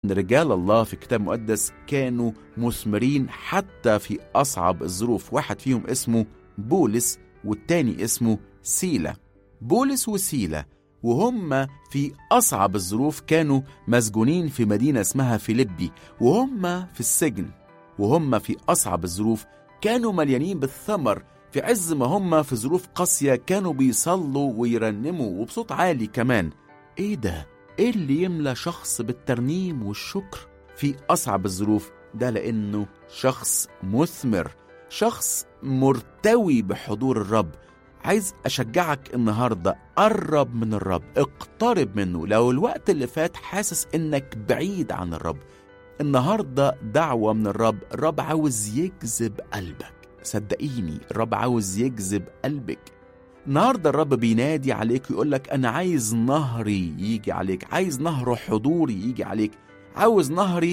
إن رجال الله في الكتاب المقدس كانوا مثمرين حتى في أصعب الظروف واحد فيهم اسمه بولس والتاني اسمه سيلا بولس وسيلا وهم في أصعب الظروف كانوا مسجونين في مدينة اسمها فيليبي وهم في السجن وهم في أصعب الظروف كانوا مليانين بالثمر في عز ما هم في ظروف قاسية كانوا بيصلوا ويرنموا وبصوت عالي كمان ايه ده؟ ايه اللي يملى شخص بالترنيم والشكر في أصعب الظروف؟ ده لأنه شخص مثمر شخص مرتوي بحضور الرب عايز أشجعك النهاردة قرب من الرب اقترب منه لو الوقت اللي فات حاسس إنك بعيد عن الرب النهاردة دعوة من الرب الرب عاوز يجذب قلبك صدقيني الرب عاوز يجذب قلبك النهاردة الرب بينادي عليك ويقول لك أنا عايز نهري يجي عليك عايز نهر حضوري يجي عليك عاوز نهري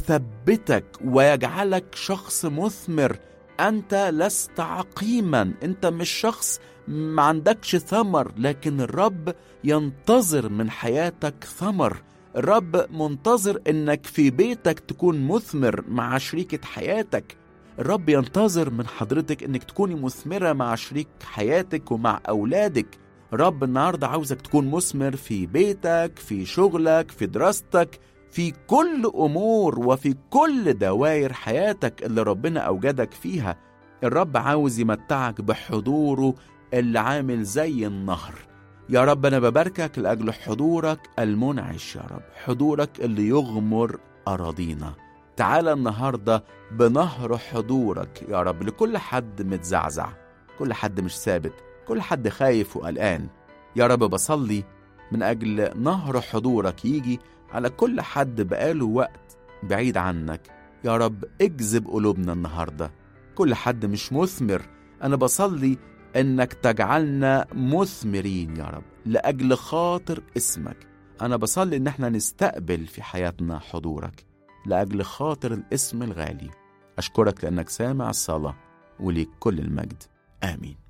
يثبتك ويجعلك شخص مثمر أنت لست عقيما أنت مش شخص ما عندكش ثمر لكن الرب ينتظر من حياتك ثمر الرب منتظر انك في بيتك تكون مثمر مع شريكة حياتك الرب ينتظر من حضرتك انك تكوني مثمرة مع شريك حياتك ومع اولادك الرب النهاردة عاوزك تكون مثمر في بيتك في شغلك في دراستك في كل امور وفي كل دوائر حياتك اللي ربنا اوجدك فيها الرب عاوز يمتعك بحضوره اللي عامل زي النهر يا رب أنا بباركك لأجل حضورك المنعش يا رب حضورك اللي يغمر أراضينا تعال النهاردة بنهر حضورك يا رب لكل حد متزعزع كل حد مش ثابت كل حد خايف وقلقان يا رب بصلي من أجل نهر حضورك يجي على كل حد بقاله وقت بعيد عنك يا رب اجذب قلوبنا النهارده كل حد مش مثمر أنا بصلي انك تجعلنا مثمرين يا رب لاجل خاطر اسمك انا بصلي ان احنا نستقبل في حياتنا حضورك لاجل خاطر الاسم الغالي اشكرك لانك سامع الصلاه وليك كل المجد امين